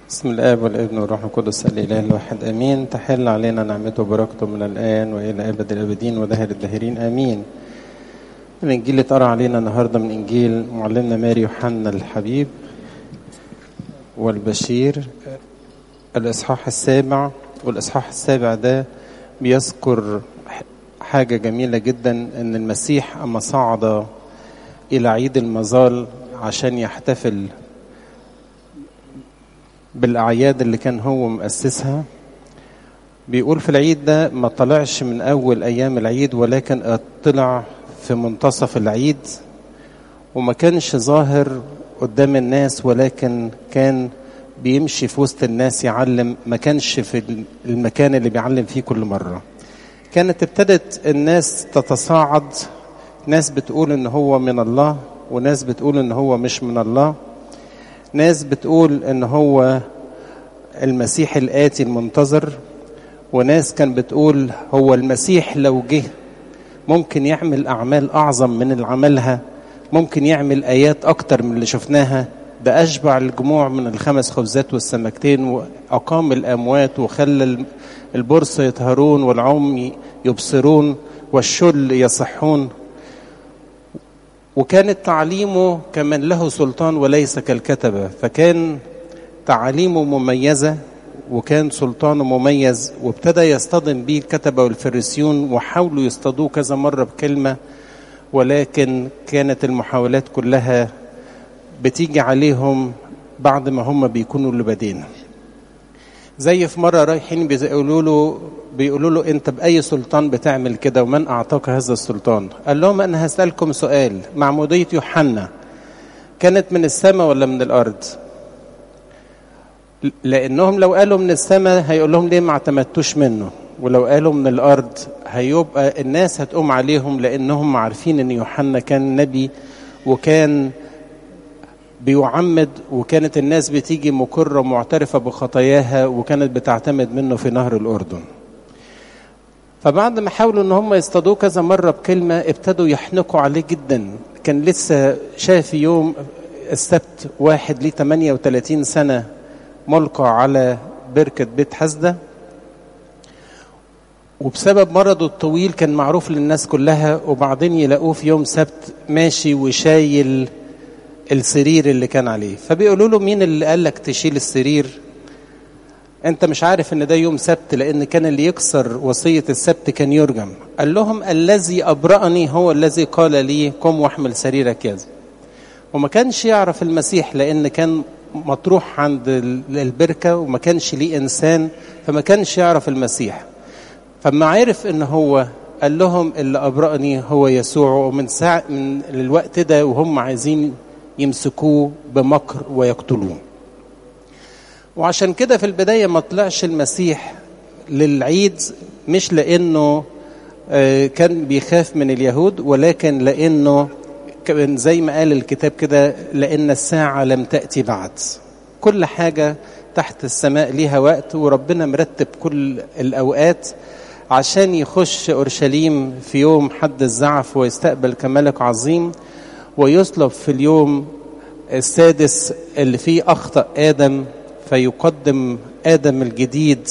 بسم الآب والابن والروح القدس الإله الواحد آمين تحل علينا نعمته وبركته من الآن وإلى أبد الآبدين ودهر الداهرين آمين الإنجيل اللي اتقرأ علينا النهاردة من إنجيل معلمنا ماري يوحنا الحبيب والبشير الإصحاح السابع والإصحاح السابع ده بيذكر حاجة جميلة جدا إن المسيح أما صعد إلى عيد المظال عشان يحتفل بالأعياد اللي كان هو مؤسسها بيقول في العيد ده ما طلعش من أول أيام العيد ولكن طلع في منتصف العيد وما كانش ظاهر قدام الناس ولكن كان بيمشي في وسط الناس يعلم ما كانش في المكان اللي بيعلم فيه كل مرة كانت ابتدت الناس تتصاعد ناس بتقول ان هو من الله وناس بتقول ان هو مش من الله ناس بتقول ان هو المسيح الآتي المنتظر وناس كان بتقول هو المسيح لو جه ممكن يعمل أعمال أعظم من اللي عملها ممكن يعمل آيات أكتر من اللي شفناها ده أشبع الجموع من الخمس خبزات والسمكتين وأقام الأموات وخلى البرص يطهرون والعمي يبصرون والشل يصحون وكانت تعليمه كمن له سلطان وليس كالكتبة فكان تعاليمه مميزة وكان سلطانه مميز وابتدى يصطدم به الكتبة والفريسيون وحاولوا يصطادوه كذا مرة بكلمة ولكن كانت المحاولات كلها بتيجي عليهم بعد ما هم بيكونوا اللي بدينا زي في مرة رايحين بيقولوا له بيقولوا له انت باي سلطان بتعمل كده ومن اعطاك هذا السلطان قال لهم انا هسالكم سؤال معموديه يوحنا كانت من السماء ولا من الارض لانهم لو قالوا من السماء هيقول لهم ليه ما اعتمدتوش منه ولو قالوا من الارض هيبقى الناس هتقوم عليهم لانهم عارفين ان يوحنا كان نبي وكان بيعمد وكانت الناس بتيجي مقرة معترفة بخطاياها وكانت بتعتمد منه في نهر الأردن فبعد ما حاولوا ان هم يصطادوه كذا مرة بكلمة ابتدوا يحنقوا عليه جدا كان لسه شاف يوم السبت واحد ليه 38 سنة ملقى على بركة بيت حسدة وبسبب مرضه الطويل كان معروف للناس كلها وبعدين يلاقوه في يوم سبت ماشي وشايل السرير اللي كان عليه فبيقولوا له مين اللي قال لك تشيل السرير انت مش عارف ان ده يوم سبت لان كان اللي يكسر وصية السبت كان يرجم قال لهم الذي أبرأني هو الذي قال لي قم واحمل سريرك يا وما كانش يعرف المسيح لان كان مطروح عند البركة وما كانش ليه إنسان فما كانش يعرف المسيح فما عرف ان هو قال لهم اللي أبرأني هو يسوع ومن ساعة من الوقت ده وهم عايزين يمسكوه بمكر ويقتلوه وعشان كده في البداية ما طلعش المسيح للعيد مش لأنه كان بيخاف من اليهود ولكن لأنه زي ما قال الكتاب كده لأن الساعة لم تأتي بعد كل حاجة تحت السماء ليها وقت وربنا مرتب كل الأوقات عشان يخش أورشليم في يوم حد الزعف ويستقبل كملك عظيم ويصلب في اليوم السادس اللي فيه أخطأ آدم فيقدم آدم الجديد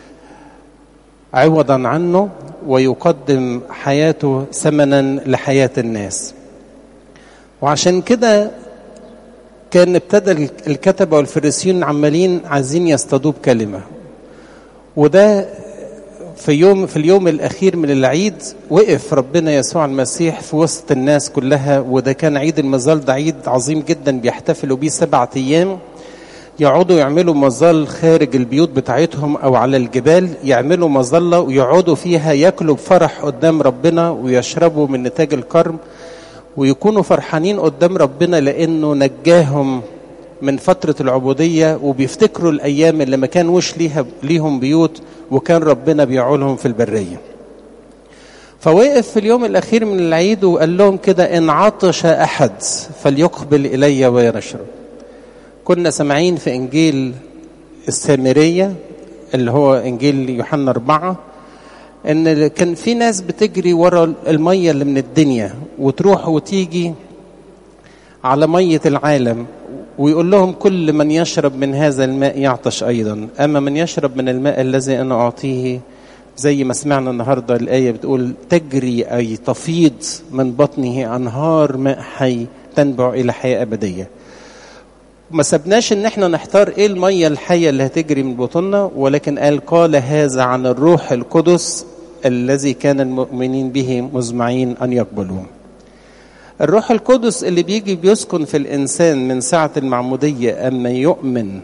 عوضا عنه ويقدم حياته ثمنا لحياة الناس وعشان كده كان ابتدى الكتبة والفريسيون عمالين عايزين يصطادوه بكلمة وده في يوم في اليوم الاخير من العيد وقف ربنا يسوع المسيح في وسط الناس كلها وده كان عيد المظال ده عيد عظيم جدا بيحتفلوا بيه سبعة ايام يقعدوا يعملوا مظال خارج البيوت بتاعتهم او على الجبال يعملوا مظله ويقعدوا فيها ياكلوا بفرح قدام ربنا ويشربوا من نتاج الكرم ويكونوا فرحانين قدام ربنا لانه نجاهم من فترة العبودية وبيفتكروا الأيام اللي ما كانوش ليها ليهم بيوت وكان ربنا بيعولهم في البرية فوقف في اليوم الأخير من العيد وقال لهم كده إن عطش أحد فليقبل إلي ويشرب كنا سامعين في إنجيل السامرية اللي هو إنجيل يوحنا أربعة إن كان في ناس بتجري ورا المية اللي من الدنيا وتروح وتيجي على مية العالم ويقول لهم كل من يشرب من هذا الماء يعطش أيضا أما من يشرب من الماء الذي أنا أعطيه زي ما سمعنا النهاردة الآية بتقول تجري أي تفيض من بطنه أنهار ماء حي تنبع إلى حياة أبدية ما سبناش ان احنا نحتار ايه الميه الحيه اللي هتجري من بطننا ولكن قال قال هذا عن الروح القدس الذي كان المؤمنين به مزمعين ان يقبلوه الروح القدس اللي بيجي بيسكن في الانسان من ساعه المعموديه اما يؤمن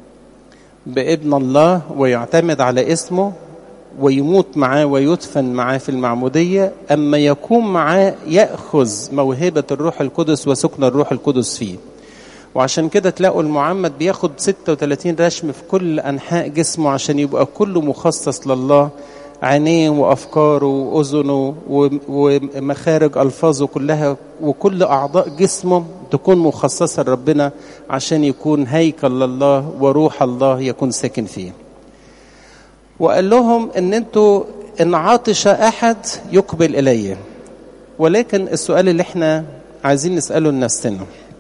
بابن الله ويعتمد على اسمه ويموت معاه ويدفن معاه في المعموديه اما يكون معاه ياخذ موهبه الروح القدس وسكن الروح القدس فيه وعشان كده تلاقوا المعمد بياخد 36 رشم في كل انحاء جسمه عشان يبقى كله مخصص لله عينيه وافكاره واذنه ومخارج الفاظه كلها وكل اعضاء جسمه تكون مخصصه لربنا عشان يكون هيكل لله وروح الله يكون ساكن فيه. وقال لهم ان انتوا ان عطش احد يقبل الي. ولكن السؤال اللي احنا عايزين نساله لنفسنا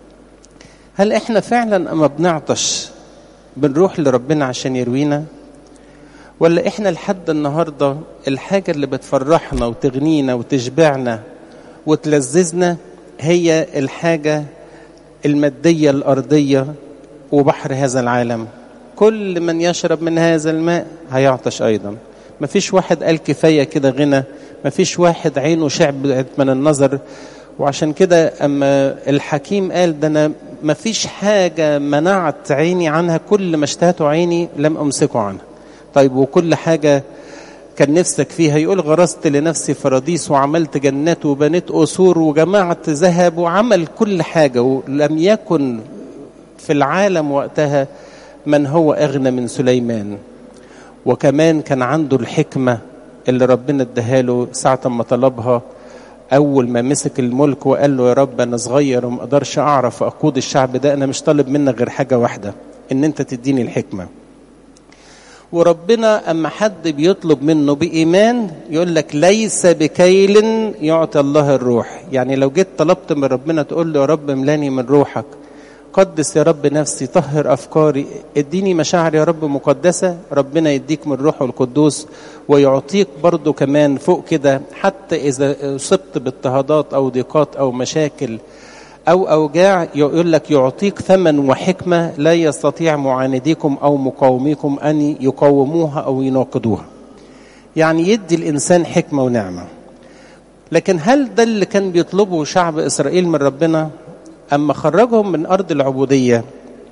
هل احنا فعلا اما بنعطش بنروح لربنا عشان يروينا ولا احنا لحد النهارده الحاجه اللي بتفرحنا وتغنينا وتشبعنا وتلذذنا هي الحاجه الماديه الارضيه وبحر هذا العالم كل من يشرب من هذا الماء هيعطش ايضا مفيش واحد قال كفايه كده غنى مفيش واحد عينه شعبت من النظر وعشان كده اما الحكيم قال ده انا ما فيش حاجة منعت عيني عنها كل ما اشتهته عيني لم أمسكه عنها طيب وكل حاجة كان نفسك فيها يقول غرست لنفسي فراديس وعملت جنات وبنيت قصور وجمعت ذهب وعمل كل حاجة ولم يكن في العالم وقتها من هو أغنى من سليمان وكمان كان عنده الحكمة اللي ربنا اداها ساعة ما طلبها اول ما مسك الملك وقال له يا رب انا صغير وما اقدرش اعرف اقود الشعب ده انا مش طالب منك غير حاجه واحده ان انت تديني الحكمه وربنا اما حد بيطلب منه بايمان يقول لك ليس بكيل يعطي الله الروح يعني لو جيت طلبت من ربنا تقول له يا رب املاني من روحك قدس يا رب نفسي طهر افكاري اديني مشاعر يا رب مقدسه ربنا يديك من روحه القدوس ويعطيك برضه كمان فوق كده حتى اذا اصبت باضطهادات او ضيقات او مشاكل او اوجاع يقول لك يعطيك ثمن وحكمه لا يستطيع معانديكم او مقاوميكم ان يقاوموها او يناقضوها يعني يدي الانسان حكمه ونعمه لكن هل ده اللي كان بيطلبه شعب اسرائيل من ربنا أما خرجهم من أرض العبودية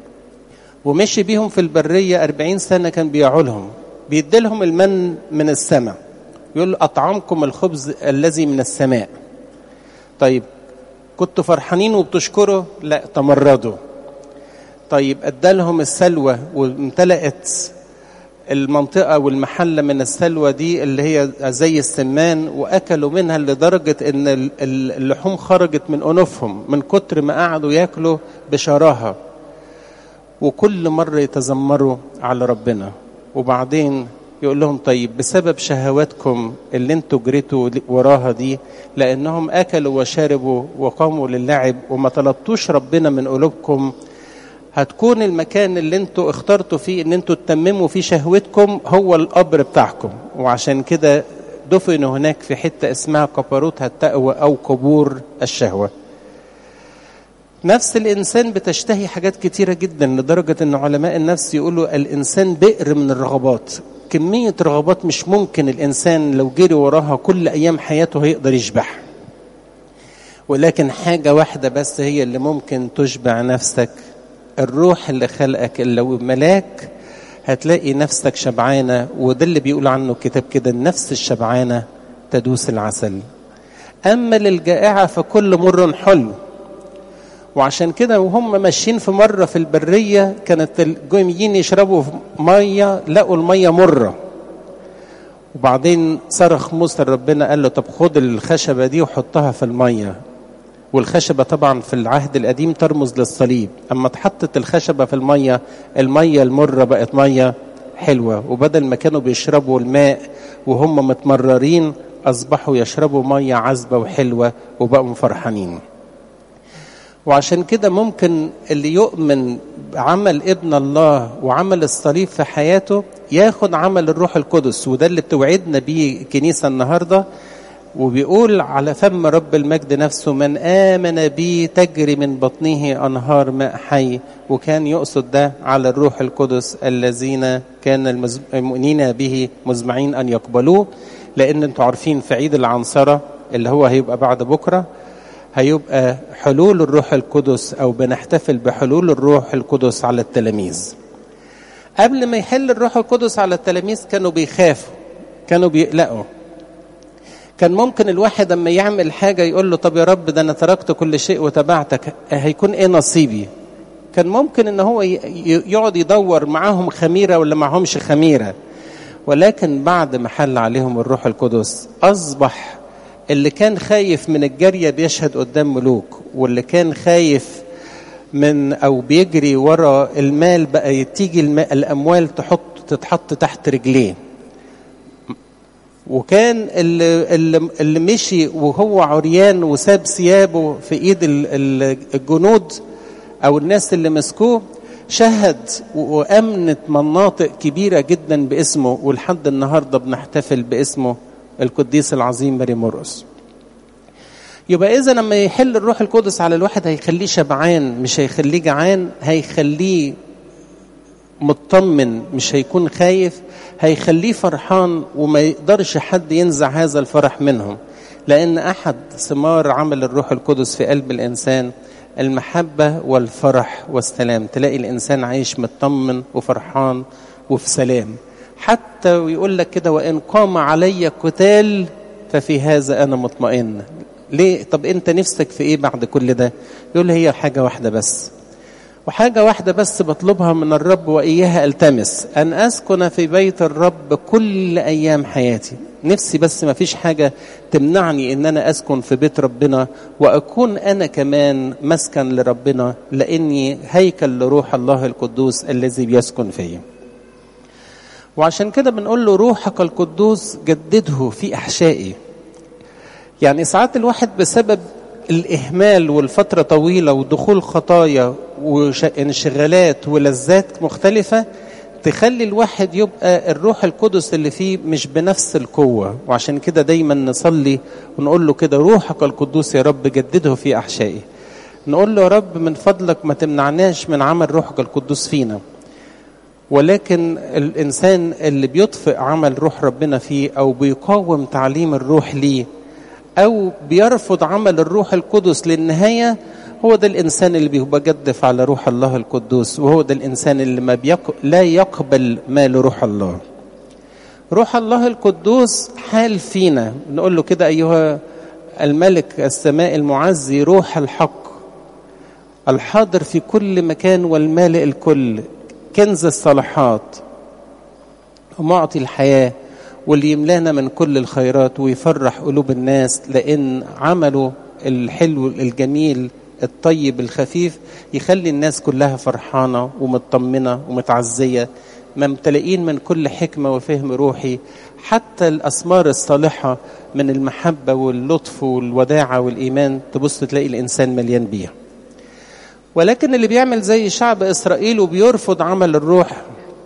ومشي بيهم في البرية أربعين سنة كان بيعولهم بيديلهم المن من السماء يقول أطعمكم الخبز الذي من السماء طيب كنتوا فرحانين وبتشكروا لا تمردوا طيب ادالهم السلوى وامتلأت المنطقة والمحلة من السلوى دي اللي هي زي السمان وأكلوا منها لدرجة إن اللحوم خرجت من أنوفهم من كتر ما قعدوا ياكلوا بشراهة وكل مرة يتذمروا على ربنا وبعدين يقول لهم طيب بسبب شهواتكم اللي انتوا جريتوا وراها دي لأنهم أكلوا وشربوا وقاموا للعب وما طلبتوش ربنا من قلوبكم هتكون المكان اللي انتوا اخترتوا فيه ان انتوا تتمموا فيه شهوتكم هو القبر بتاعكم وعشان كده دفنوا هناك في حته اسمها قبروت التأوى او قبور الشهوه نفس الانسان بتشتهي حاجات كتيره جدا لدرجه ان علماء النفس يقولوا الانسان بئر من الرغبات كميه رغبات مش ممكن الانسان لو جري وراها كل ايام حياته هيقدر يشبعها ولكن حاجه واحده بس هي اللي ممكن تشبع نفسك الروح اللي خلقك اللي لو ملاك هتلاقي نفسك شبعانة وده اللي بيقول عنه الكتاب كده النفس الشبعانة تدوس العسل أما للجائعة فكل مر حلو وعشان كده وهم ماشيين في مرة في البرية كانت الجويميين يشربوا مية لقوا المية مرة وبعدين صرخ موسى ربنا قال له طب خد الخشبة دي وحطها في المية والخشبة طبعا في العهد القديم ترمز للصليب أما اتحطت الخشبة في المية المية المرة بقت مية حلوة وبدل ما كانوا بيشربوا الماء وهم متمررين أصبحوا يشربوا مية عذبة وحلوة وبقوا فرحانين وعشان كده ممكن اللي يؤمن بعمل ابن الله وعمل الصليب في حياته ياخد عمل الروح القدس وده اللي بتوعدنا بيه الكنيسة النهاردة وبيقول على فم رب المجد نفسه من آمن بي تجري من بطنه أنهار ماء حي وكان يقصد ده على الروح القدس الذين كان المؤمنين به مزمعين أن يقبلوه لأن انتوا عارفين في عيد العنصرة اللي هو هيبقى بعد بكرة هيبقى حلول الروح القدس أو بنحتفل بحلول الروح القدس على التلاميذ قبل ما يحل الروح القدس على التلاميذ كانوا بيخافوا كانوا بيقلقوا كان ممكن الواحد اما يعمل حاجة يقول له طب يا رب ده أنا تركت كل شيء وتبعتك هيكون إيه نصيبي كان ممكن إن هو يقعد يدور معاهم خميرة ولا معهمش خميرة ولكن بعد ما حل عليهم الروح القدس أصبح اللي كان خايف من الجارية بيشهد قدام ملوك واللي كان خايف من أو بيجري ورا المال بقى تيجي الأموال تحط تتحط تحت رجليه وكان اللي, اللي, اللي مشي وهو عريان وساب ثيابه في ايد الجنود او الناس اللي مسكوه شهد وامنت مناطق كبيره جدا باسمه ولحد النهارده بنحتفل باسمه القديس العظيم ماري مرقس يبقى اذا لما يحل الروح القدس على الواحد هيخليه شبعان مش هيخليه جعان هيخليه مطمن مش هيكون خايف هيخليه فرحان وما يقدرش حد ينزع هذا الفرح منهم لأن أحد ثمار عمل الروح القدس في قلب الإنسان المحبة والفرح والسلام تلاقي الإنسان عايش مطمن وفرحان وفي سلام حتى ويقول لك كده وإن قام علي قتال ففي هذا أنا مطمئن ليه طب أنت نفسك في إيه بعد كل ده يقول هي حاجة واحدة بس وحاجة واحدة بس بطلبها من الرب وإياها ألتمس أن أسكن في بيت الرب كل أيام حياتي نفسي بس ما فيش حاجة تمنعني أن أنا أسكن في بيت ربنا وأكون أنا كمان مسكن لربنا لأني هيكل لروح الله القدوس الذي بيسكن فيا وعشان كده بنقول له روحك القدوس جدده في أحشائي يعني ساعات الواحد بسبب الإهمال والفترة طويلة ودخول خطايا وانشغالات ولذات مختلفة تخلي الواحد يبقى الروح القدس اللي فيه مش بنفس القوة وعشان كده دايما نصلي ونقول له كده روحك القدوس يا رب جدده في أحشائي نقول له يا رب من فضلك ما تمنعناش من عمل روحك القدوس فينا ولكن الإنسان اللي بيطفئ عمل روح ربنا فيه أو بيقاوم تعليم الروح ليه أو بيرفض عمل الروح القدس للنهاية هو ده الإنسان اللي بيبقى جدف على روح الله القدوس وهو ده الإنسان اللي ما بيق... لا يقبل ما لروح الله روح الله القدوس حال فينا نقول له كده أيها الملك السماء المعزي روح الحق الحاضر في كل مكان والمالئ الكل كنز الصلاحات ومعطي الحياه واللي يملانا من كل الخيرات ويفرح قلوب الناس لأن عمله الحلو الجميل الطيب الخفيف يخلي الناس كلها فرحانة ومطمنة ومتعزية ممتلئين من كل حكمة وفهم روحي حتى الأسمار الصالحة من المحبة واللطف والوداعة والإيمان تبص تلاقي الإنسان مليان بيها ولكن اللي بيعمل زي شعب إسرائيل وبيرفض عمل الروح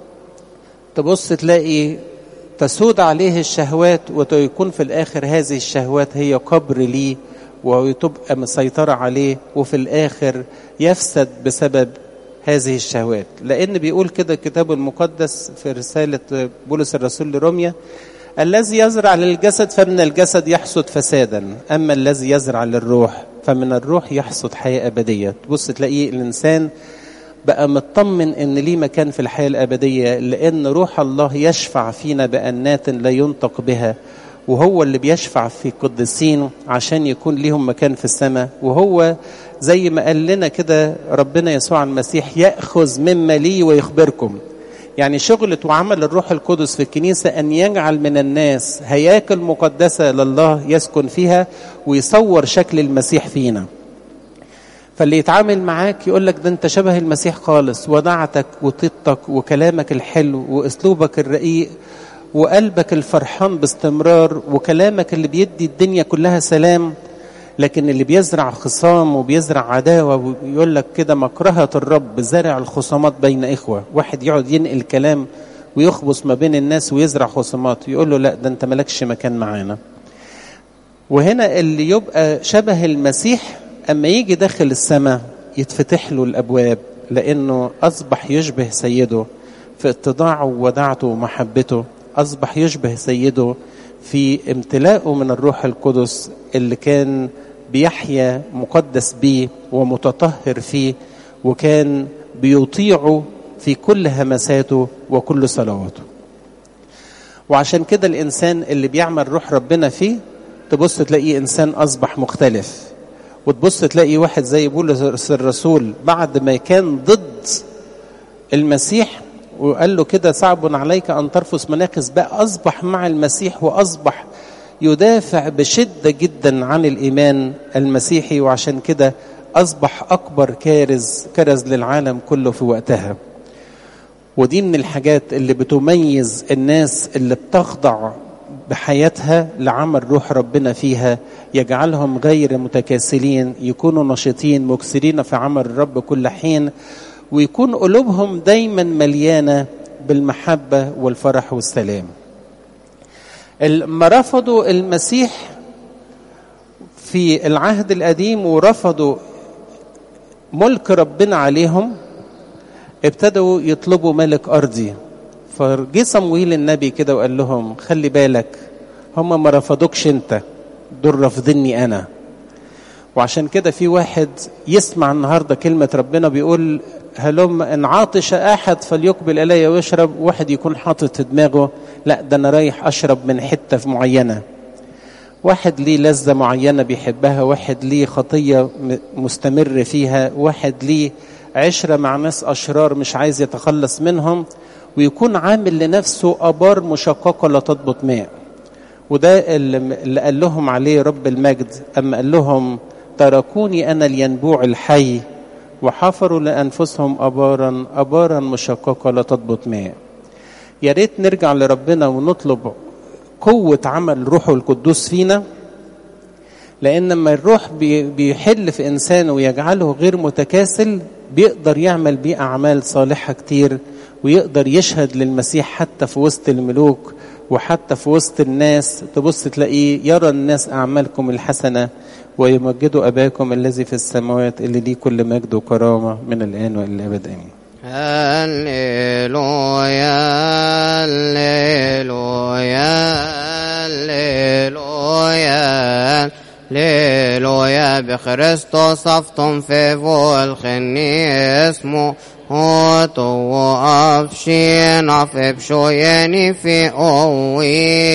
تبص تلاقي تسود عليه الشهوات ويكون في الآخر هذه الشهوات هي قبر ليه وتبقى مسيطرة عليه وفي الآخر يفسد بسبب هذه الشهوات لأن بيقول كده الكتاب المقدس في رسالة بولس الرسول لروميا الذي يزرع للجسد فمن الجسد يحصد فسادا أما الذي يزرع للروح فمن الروح يحصد حياة أبدية تبص تلاقيه الإنسان بقى مطمن ان ليه مكان في الحياه الابديه لان روح الله يشفع فينا بانات لا ينطق بها وهو اللي بيشفع في قديسين عشان يكون ليهم مكان في السماء وهو زي ما قال لنا كده ربنا يسوع المسيح ياخذ مما لي ويخبركم يعني شغلة وعمل الروح القدس في الكنيسة أن يجعل من الناس هياكل مقدسة لله يسكن فيها ويصور شكل المسيح فينا فاللي يتعامل معاك يقول لك ده انت شبه المسيح خالص ودعتك وطيبتك وكلامك الحلو واسلوبك الرقيق وقلبك الفرحان باستمرار وكلامك اللي بيدي الدنيا كلها سلام لكن اللي بيزرع خصام وبيزرع عداوة ويقول لك كده مكرهة الرب زرع الخصامات بين إخوة واحد يقعد ينقل كلام ويخبص ما بين الناس ويزرع خصامات يقول له لا ده انت مالكش مكان معانا وهنا اللي يبقى شبه المسيح اما يجي داخل السماء يتفتح له الابواب لانه اصبح يشبه سيده في اتضاعه وودعته ومحبته اصبح يشبه سيده في امتلاءه من الروح القدس اللي كان بيحيا مقدس بيه ومتطهر فيه وكان بيطيعه في كل همساته وكل صلواته وعشان كده الانسان اللي بيعمل روح ربنا فيه تبص تلاقيه انسان اصبح مختلف وتبص تلاقي واحد زي بولس الرسول بعد ما كان ضد المسيح وقال له كده صعب عليك ان ترفس مناقص بقى اصبح مع المسيح واصبح يدافع بشده جدا عن الايمان المسيحي وعشان كده اصبح اكبر كارز كرز للعالم كله في وقتها ودي من الحاجات اللي بتميز الناس اللي بتخضع بحياتها لعمل روح ربنا فيها يجعلهم غير متكاسلين يكونوا نشيطين مكسرين في عمل الرب كل حين ويكون قلوبهم دايما مليانه بالمحبه والفرح والسلام لما رفضوا المسيح في العهد القديم ورفضوا ملك ربنا عليهم ابتدوا يطلبوا ملك ارضي فجه صمويل النبي كده وقال لهم خلي بالك هم ما رفضوكش انت دول رافضيني انا وعشان كده في واحد يسمع النهارده كلمه ربنا بيقول هلم ان عاطش احد فليقبل الي ويشرب واحد يكون حاطط في دماغه لا ده انا رايح اشرب من حته معينه واحد ليه لذه معينه بيحبها واحد ليه خطيه مستمر فيها واحد ليه عشره مع ناس اشرار مش عايز يتخلص منهم ويكون عامل لنفسه ابار مشققه لا تضبط ماء وده اللي قال لهم عليه رب المجد اما قال لهم تركوني انا الينبوع الحي وحفروا لانفسهم ابارا ابارا مشققه لا تضبط ماء يا ريت نرجع لربنا ونطلب قوه عمل روحه القدوس فينا لان لما الروح بيحل في انسان ويجعله غير متكاسل بيقدر يعمل بيه اعمال صالحه كتير ويقدر يشهد للمسيح حتى في وسط الملوك وحتى في وسط الناس تبص تلاقيه يرى الناس أعمالكم الحسنة ويمجدوا أباكم الذي في السماوات اللي ليه كل مجد وكرامة من الآن وإلى الأبد آمين هللويا هللويا هللويا هللويا بخريستوس أفتم في فولخني اسمه هو تو أفشين أفب شويني في أوي